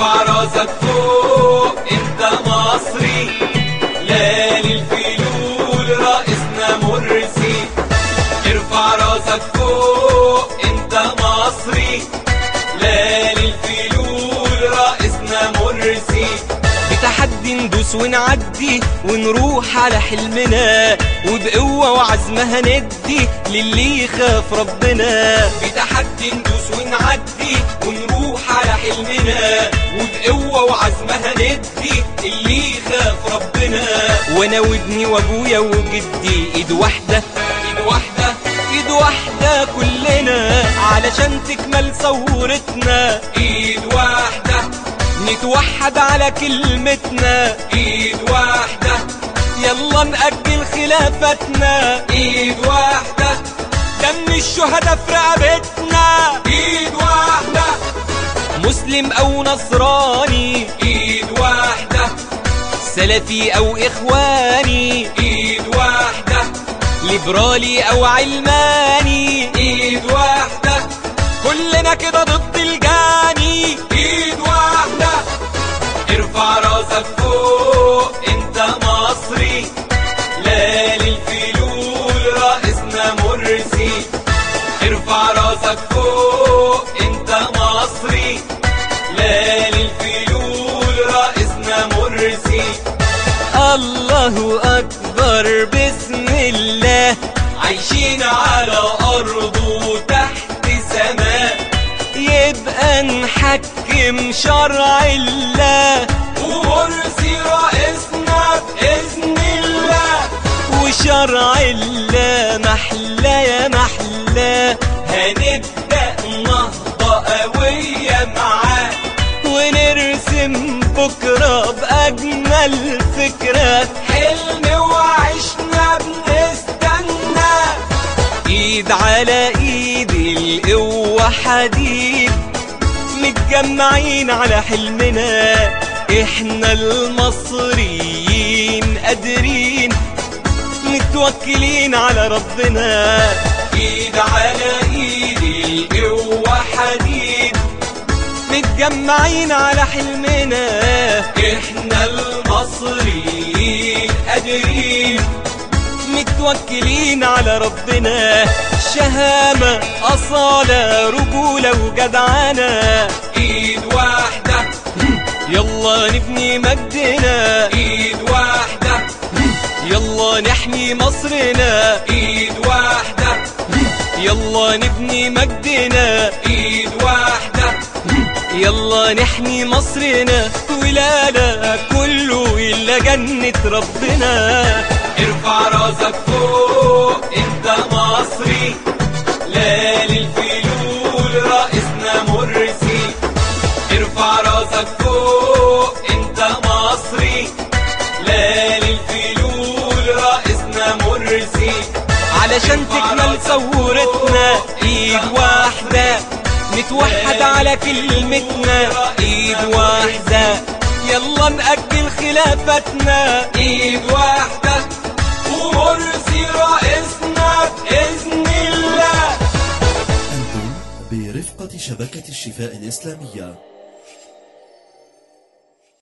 ارفع راسك فوق انت مصري لا للفلول رئيسنا مرسي ارفع راسك فوق انت مصري لا للفلول رئيسنا مرسي بتحدي ندوس ونعدي ونروح على حلمنا وبقوة وعزمها ندي للي يخاف ربنا بتحدي ندوس ونعدي ونروح على حلمنا وبقوة وعزمها ندي اللي يخاف ربنا وانا وابني وابويا وجدي ايد واحدة ايد واحدة ايد واحدة كلنا علشان تكمل ثورتنا ايد واحدة نتوحد على كلمتنا ايد واحدة يلا نأجل خلافتنا ايد واحدة دم الشهداء في رقبتنا ايد واحدة مسلم او نصراني ايد واحدة سلفي او اخواني ايد واحدة ليبرالي او علماني ايد واحدة كلنا كده ضد الجاني ايد واحدة ارفع راسك فوق انت مصري لا للفلول رئيسنا مرسي ارفع راسك فوق انت مصري لا للفلول رئيسنا مرسي الله اكبر بسم الله عايشين على ارضه تحت سماء يبقى نحكم شرع الله ومرسي رئيسنا بإذن الله وشرع الله محلى يا محلى هنبدأ نهضة قوية معاه ونرسم بكرة بأجمل فكرة حلم وعشنا بنستنى ايد على ايد القوة حديد متجمعين على حلمنا احنا المصريين قادرين متوكلين على ربنا ايد على ايد القوة حديد متجمعين على حلمنا احنا المصريين قادرين متوكلين على ربنا شهامة أصالة رجولة وجدعنة ايد واحدة يلا نبني مجدنا ايد واحدة يلا نحمي مصرنا ايد واحدة يلا نبني مجدنا ايد واحدة يلا نحمي مصرنا ولالا كله إلا جنة ربنا ارفع راسك فوق انت مصري لا للفلول رئيسنا مرسي ارفع راسك فوق انت مصري لا للفلول رئيسنا مرسي علشان تكمل ثورتنا ايد واحدة نتوحد على كلمتنا ايد واحدة يلا نأجل خلافتنا ايد واحدة ومرسي رئيسنا بإذن الله أنتم برفقة شبكة الشفاء الإسلامية